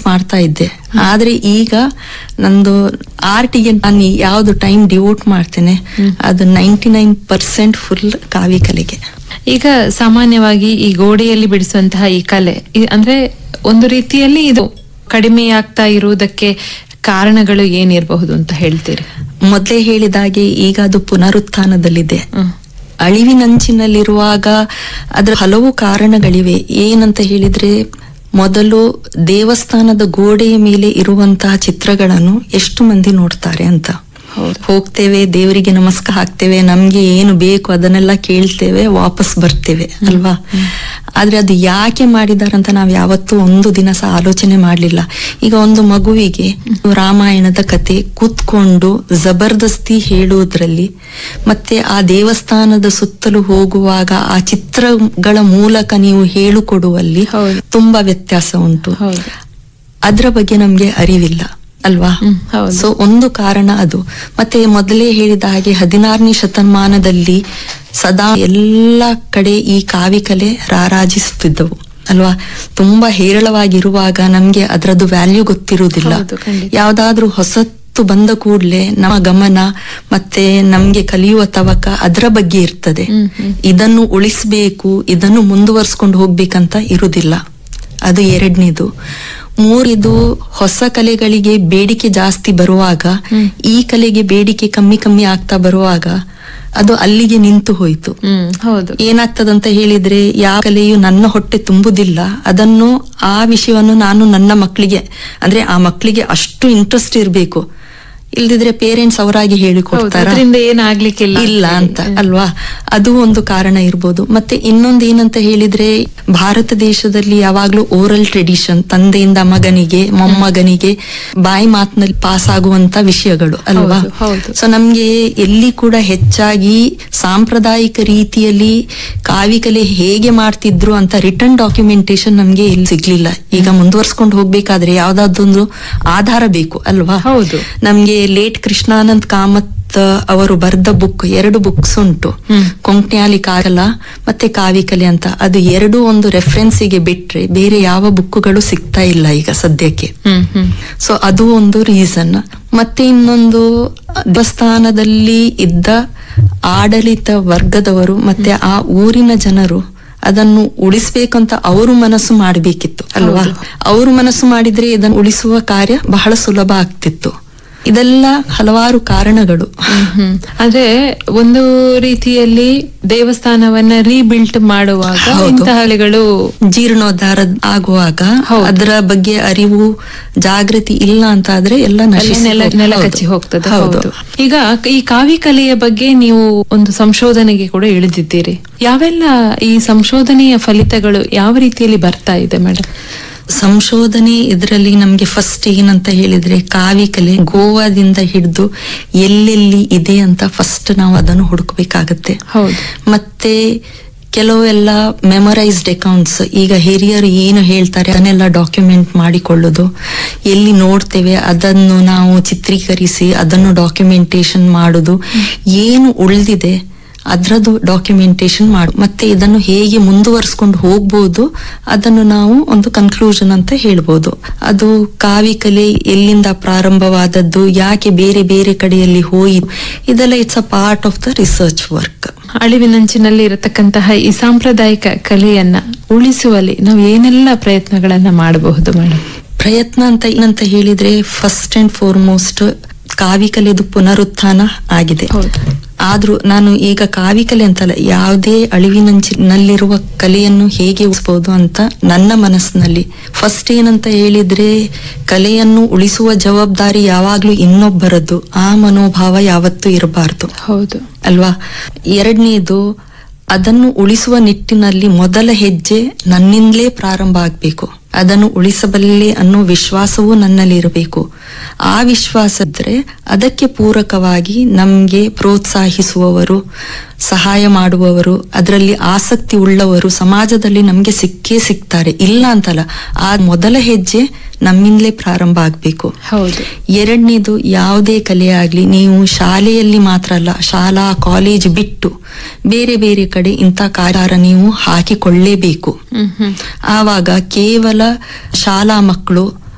ಮಾಡ್ತಾ ಇದ್ದೆ ಆದ್ರೆ ಈಗ ನಂದು ಆರ್ಟಿಗೆ ನಾನು ಯಾವ್ದು ಟೈಮ್ ಡಿವೋಟ್ ಮಾಡ್ತೇನೆ ಅದು ನೈಂಟಿ ನೈನ್ ಪರ್ಸೆಂಟ್ ಫುಲ್ ಕಾವಿ ಕಲೆಗೆ ಈಗ ಸಾಮಾನ್ಯವಾಗಿ ಈ ಗೋಡೆಯಲ್ಲಿ ಬಿಡಿಸುವಂತಹ ಈ ಕಲೆ ಇ- ಅಂದ್ರೆ ಒಂದು ರೀತಿಯಲ್ಲಿ ಇದು ಕಡಿಮೆ ಆಗ್ತಾ ಇರುವುದಕ್ಕೆ ಕಾರಣಗಳು ಏನಿರಬಹುದು ಅಂತ ಹೇಳ್ತೀರಿ ಮೊದಲೇ ಹೇಳಿದಾಗೆ ಈಗ ಅದು ಪುನರುತ್ಥಾನದಲ್ಲಿದೆ ಹ್ಮ್. ಅಳಿವಿನಂಚಿನಲ್ಲಿರುವಾಗ ಅದರ ಹಲವು ಕಾರಣಗಳಿವೆ ಏನಂತ ಹೇಳಿದ್ರೆ ಮೊದಲು ದೇವಸ್ಥಾನದ ಗೋಡೆಯ ಮೇಲೆ ಇರುವಂತಹ ಚಿತ್ರಗಳನ್ನು ಎಷ್ಟು ಮಂದಿ ನೋಡ್ತಾರೆ ಅಂತ ಹೋಗ್ತೇವೆ ದೇವರಿಗೆ ನಮಸ್ಕಾರ ಹಾಕ್ತೇವೆ ನಮ್ಗೆ ಏನು ಬೇಕು ಅದನ್ನೆಲ್ಲ ಕೇಳ್ತೇವೆ ವಾಪಸ್ ಬರ್ತೇವೆ ಅಲ್ವಾ ಆದ್ರೆ ಅದು ಯಾಕೆ ಮಾಡಿದಾರಂತ ನಾವ್ ಯಾವತ್ತೂ ಒಂದು ದಿನ ಸಹ ಆಲೋಚನೆ ಮಾಡ್ಲಿಲ್ಲ ಈಗ ಒಂದು ಮಗುವಿಗೆ ರಾಮಾಯಣದ ಕತೆ ಕೂತ್ಕೊಂಡು ಜಬರ್ದಸ್ತಿ ಹೇಳುವುದ್ರಲ್ಲಿ ಮತ್ತೆ ಆ ದೇವಸ್ಥಾನದ ಸುತ್ತಲೂ ಹೋಗುವಾಗ ಆ ಚಿತ್ರಗಳ ಮೂಲಕ ನೀವು ಹೇಳಿಕೊಡುವಲ್ಲಿ ಹೌದು. ತುಂಬಾ ವ್ಯತ್ಯಾಸ ಉಂಟು ಹೌದು ಅದ್ರ ಬಗ್ಗೆ ನಮ್ಗೆ ಅರಿವಿಲ್ಲ ಅಲ್ವಾ ಹ್ಮ್, ಹೌದು. ಸೊ ಒಂದು ಕಾರಣ ಅದು ಮತ್ತೆ ಮೊದಲೇ ಹೇಳಿದ ಹಾಗೆ ಹದಿನಾರನೇ ಶತಮಾನದಲ್ಲಿ ಸದಾ ಎಲ್ಲ ಕಡೆ ಈ ಕಾವಿ ಕಲೆ ರಾರಾಜಿಸುತ್ತಿದ್ದವು ಅಲ್ವಾ ತುಂಬಾ ಹೇರಳವಾಗಿರುವಾಗ ನಮ್ಗೆ ಅದರದ್ದು ವ್ಯಾಲ್ಯೂ ಗೊತ್ತಿರುವುದಿಲ್ಲ ಹೌದು, ಖಂಡಿತ. ಯಾವ್ದಾದ್ರೂ ಹೊಸತ್ತು ಬಂದ ಕೂಡ್ಲೆ ನಮ್ಮ ಗಮನ ಮತ್ತೆ ನಮ್ಗೆ ಕಲಿಯುವ ತವಕ ಅದರ ಬಗ್ಗೆ ಇರ್ತದೆ ಹ್ಮ್, ಹ್ಮ್. ಇದನ್ನು ಉಳಿಸ್ಬೇಕು ಇದನ್ನು ಮುಂದುವರ್ಸ್ಕೊಂಡು ಹೋಗ್ಬೇಕಂತ ಇರುವುದಿಲ್ಲ ಅದು ಎರಡನೇದು ಮೂರಿದು ಹೊಸ ಕಲೆಗಳಿಗೆ ಬೇಡಿಕೆ ಜಾಸ್ತಿ ಬರುವಾಗ ಈ ಕಲೆಗೆ ಬೇಡಿಕೆ ಕಮ್ಮಿ ಕಮ್ಮಿ ಆಗ್ತಾ ಬರುವಾಗ ಅದು ಅಲ್ಲಿಗೆ ನಿಂತು ಹೋಯಿತು ಹ್ಮ್ ಹೌದು ಏನಾಗ್ತದಂತ ಹೇಳಿದ್ರೆ ಯಾವ ಕಲೆಯು ನನ್ನ ಹೊಟ್ಟೆ ತುಂಬುದಿಲ್ಲ ಅದನ್ನು ಆ ವಿಷಯವನ್ನು ನಾನು ನನ್ನ ಮಕ್ಕಳಿಗೆ ಅಂದ್ರೆ ಆ ಮಕ್ಕಳಿಗೆ ಅಷ್ಟು ಇಂಟ್ರೆಸ್ಟ್ ಇರಬೇಕು ಇಲ್ದಿದ್ರೆ ಪೇರೆಂಟ್ಸ್ ಅವರಾಗಿ ಹೌದು ಹೇಳಿಕೊಡ್ತಾರ ಅದರಿಂದ ಏನಾಗ್ಲಿಕ್ಕಿಲ್ಲ ಇಲ್ಲ ಅಂತ ಅಲ್ವಾ ಅದು ಒಂದು ಕಾರಣ ಇರ್ಬೋದು ಮತ್ತೆ ಇನ್ನೊಂದು ಏನಂತ ಹೇಳಿದ್ರೆ ಭಾರತ ದೇಶದಲ್ಲಿ ಯಾವಾಗ್ಲೂ ಓರಲ್ ಟ್ರೆಡಿಷನ್ ತಂದೆಯಿಂದ ಮಗನಿಗೆ ಮೊಮ್ಮಗನಿಗೆ ಬಾಯಿ ಮಾತಿನಲ್ಲಿ ಪಾಸ್ ಆಗುವಂತ ವಿಷಯಗಳು ಅಲ್ವಾ ಹೌದು, ಹೌದು. ಸೊ ನಮ್ಗೆ ಎಲ್ಲಿ ಕೂಡ ಹೆಚ್ಚಾಗಿ ಸಾಂಪ್ರದಾಯಿಕ ರೀತಿಯಲ್ಲಿ ಕಾವಿಕಲೆ ಹೇಗೆ ಮಾಡ್ತಿದ್ರು ಅಂತ ರಿಟರ್ನ್ ಡಾಕ್ಯುಮೆಂಟೇಶನ್ ನಮ್ಗೆ ಇಲ್ಲಿ ಸಿಗ್ಲಿಲ್ಲ ಈಗ ಮುಂದುವರ್ಸ್ಕೊಂಡು ಹೋಗ್ಬೇಕಾದ್ರೆ ಯಾವ್ದಾದೊಂದು ಆಧಾರ ಬೇಕು ಅಲ್ವಾ ಹೌದು. ನಮ್ಗೆ ಲೇಟ್ ಕೃಷ್ಣಾನಂದ್ ಕಾಮತ್ ಅವರು ಬರೆದ ಬುಕ್ ಎರಡು ಬುಕ್ಸ್ ಉಂಟು ಹ್ಮ್. ಕೊಂಕ್ಣ್ಯಾಲಿ ಕಾಗಲ ಮತ್ತೆ ಕಾವಿಕಲೆ ಅಂತ ಅದು ಎರಡು ಒಂದು ರೆಫರೆನ್ಸಿಗೆ ಬಿಟ್ರೆ ಬೇರೆ ಯಾವ ಬುಕ್ಕುಗಳು ಸಿಗ್ತಾ ಇಲ್ಲ ಈಗ ಸದ್ಯಕ್ಕೆ ಹ್ಮ್ ಹ್ಮ್ ಸೊ ಅದು ಒಂದು ರೀಸನ್ ಮತ್ತೆ ಇನ್ನೊಂದು ದೇವಸ್ಥಾನದಲ್ಲಿ ಇದ್ದ ಆಡಳಿತ ವರ್ಗದವರು ಮತ್ತೆ ಆ ಊರಿನ ಜನರು ಅದನ್ನು ಉಳಿಸ್ಬೇಕಂತ ಅವರು ಮನಸ್ಸು ಮಾಡಬೇಕಿತ್ತು ಅಲ್ವಾ ಅವರು ಮನಸ್ಸು ಮಾಡಿದ್ರೆ ಇದನ್ನು ಉಳಿಸುವ ಕಾರ್ಯ ಬಹಳ ಸುಲಭ ಆಗ್ತಿತ್ತು ಇದೆಲ್ಲ ಹಲವಾರು ಕಾರಣಗಳು ಹ್ಮ್, ಹ್ಮ್. ಅಂದ್ರೆ ಒಂದು ರೀತಿಯಲ್ಲಿ ದೇವಸ್ಥಾನವನ್ನ ರೀಬಿಲ್ಟ್ ಮಾಡುವಾಗ ಹೌದು. ಇಂತಹ ಹಳೆಗಳು ಜೀರ್ಣೋದ್ಧಾರ ಆಗುವಾಗ ಹೌದು. ಅದರ ಬಗ್ಗೆ ಅರಿವು ಜಾಗೃತಿ ಇಲ್ಲ ಅಂತ ಆದ್ರೆ ಎಲ್ಲ ಎಲ್ಲ ನಶಿಸಿ ನೆಲ ಹೋಗ್- ನೆಲ ಹೌದು. ಕಚ್ಚಿ ಹೋಗ್ತದೆ ಹೌದು ಹೌದು ಈಗ ಈ ಕಾವಿ ಕಲೆಯ ಬಗ್ಗೆ ನೀವು ಒಂದು ಸಂಶೋಧನೆಗೆ ಕೂಡ ಇಳಿದಿದ್ದೀರಿ ಯಾವೆಲ್ಲ ಈ ಸಂಶೋಧನೆಯ ಫಲಿತಗಳು ಯಾವ ರೀತಿಯಲ್ಲಿ ಬರ್ತಾ ಇದೆ ಮೇಡಮ್ ಸಂಶೋಧನೆ ಇದರಲ್ಲಿ ನಮ್ಗೆ ಫಸ್ಟ್ ಏನಂತ ಹೇಳಿದ್ರೆ ಕಾವಿ ಕಲೆ ಗೋವಾದಿಂದ ಹಿಡಿದು ಎಲ್ಲೆಲ್ಲಿ ಇದೆ ಅಂತ ಫಸ್ಟ್ ನಾವು ಅದನ್ನು ಹುಡುಕ್ಬೇಕಾಗತ್ತೆ ಹೌದು ಮತ್ತೆ ಕೆಲವೆಲ್ಲ ಮೆಮೊರೈಸ್ಡ್ ಅಕೌಂಟ್ಸ್ ಈಗ ಹಿರಿಯರು ಏನು ಹೇಳ್ತಾರೆ ಅದನ್ನೆಲ್ಲ ಡಾಕ್ಯುಮೆಂಟ್ ಮಾಡಿಕೊಳ್ಳೋದು ಎಲ್ಲಿ ನೋಡ್ತೇವೆ ಅದನ್ನು ನಾವು ಚಿತ್ರೀಕರಿಸಿ ಅದನ್ನು ಡಾಕ್ಯುಮೆಂಟೇಶನ್ ಮಾಡೋದು ಏನು ಉಳಿದಿದೆ ಅದರದ್ದು ಡಾಕ್ಯುಮೆಂಟೇಶನ್ ಮಾಡು ಮತ್ತೆ ಇದನ್ನು ಹೇಗೆ ಮುಂದುವರಿಸ್ಕೊಂಡು ಹೋಗ್ಬೋದು ಅದನ್ನು ನಾವು ಒಂದು ಕನ್ಕ್ಲೂಷನ್ ಅಂತ ಹೇಳ್ಬೋದು ಅದು ಕಾವಿ ಕಲೆ ಎಲ್ಲಿಂದ ಪ್ರಾರಂಭವಾದದ್ದು ಯಾಕೆ ಬೇರೆ ಬೇರೆ ಕಡೆಯಲ್ಲಿ ಹೋಯಿತು ಇದೆಲ್ಲ it's a part of the research work ಅಳಿವಿನಂಚಿನಲ್ಲಿ ಇರತಕ್ಕಂತಹ ಈ ಸಾಂಪ್ರದಾಯಿಕ ಕಲೆಯನ್ನ ಉಳಿಸುವಲ್ಲಿ ನಾವು ಏನೆಲ್ಲ ಪ್ರಯತ್ನಗಳನ್ನ ಮಾಡಬಹುದು ಮೇಡಮ್ ಪ್ರಯತ್ನ ಅಂತ ಏನಂತ ಹೇಳಿದ್ರೆ ಫಸ್ಟ್ ಅಂಡ್ ಫಾರ್ಮೋಸ್ಟ್ ಕಾವಿ ಕಲೆದು ಪುನರುತ್ಥಾನ ಆಗಿದೆ ಹೌದು. ಆದ್ರೂ ನಾನು ಈಗ ಕಾವಿ ಕಲೆ ಅಂತಲ್ಲ ಯಾವುದೇ ಅಳಿವಿನಂಚಿನಲ್ಲಿರುವ ಕಲೆಯನ್ನು ಹೇಗೆ ಉಳಿಸಬಹುದು ಅಂತ ನನ್ನ ಮನಸ್ಸಿನಲ್ಲಿ ಫಸ್ಟ್ ಏನಂತ ಹೇಳಿದ್ರೆ ಕಲೆಯನ್ನು ಉಳಿಸುವ ಜವಾಬ್ದಾರಿ ಯಾವಾಗ್ಲೂ ಇನ್ನೊಬ್ಬರದ್ದು ಆ ಮನೋಭಾವ ಯಾವತ್ತೂ ಇರಬಾರ್ದು ಹೌದು ಅಲ್ವಾ ಎರಡನೇದು ಅದನ್ನು ಉಳಿಸುವ ನಿಟ್ಟಿನಲ್ಲಿ ಮೊದಲ ಹೆಜ್ಜೆ ನನ್ನಿಂದಲೇ ಪ್ರಾರಂಭ ಆಗ್ಬೇಕು ಅದನ್ನು ಉಳಿಸಬಲ್ಲೆ ಅನ್ನೋ ವಿಶ್ವಾಸವೂ ನನ್ನಲ್ಲಿ ಇರಬೇಕು ಆ ವಿಶ್ವಾಸ ಇದ್ರೆ ಅದಕ್ಕೆ ಪೂರಕವಾಗಿ ನಮ್ಗೆ ಪ್ರೋತ್ಸಾಹಿಸುವವರು ಸಹಾಯ ಮಾಡುವವರು ಅದರಲ್ಲಿ ಆಸಕ್ತಿ ಉಳ್ಳವರು ಸಮಾಜದಲ್ಲಿ ನಮ್ಗೆ ಸಿಕ್ಕೇ ಸಿಗ್ತಾರೆ ಇಲ್ಲ ಅಂತಲ್ಲ ಆ ಮೊದಲ ಹೆಜ್ಜೆ ನಮ್ಮಿಂದಲೇ ಪ್ರಾರಂಭ ಆಗ್ಬೇಕು ಹೌದು ಎರಡನೇದು ಯಾವುದೇ ಕಲೆ ಆಗ್ಲಿ ನೀವು ಶಾಲೆಯಲ್ಲಿ ಮಾತ್ರ ಅಲ್ಲ ಶಾಲಾ ಕಾಲೇಜ್ ಬಿಟ್ಟು ಬೇರೆ ಬೇರೆ ಕಡೆ ಇಂಥ ಕಾರ್ಯ ನೀವು ಹಾಕಿಕೊಳ್ಳೇಬೇಕು ಹ್ಮ್ ಹ್ಮ್ ಆವಾಗ ಕೇವಲ ಶಾಲಾ ಮಕ್ಕಳು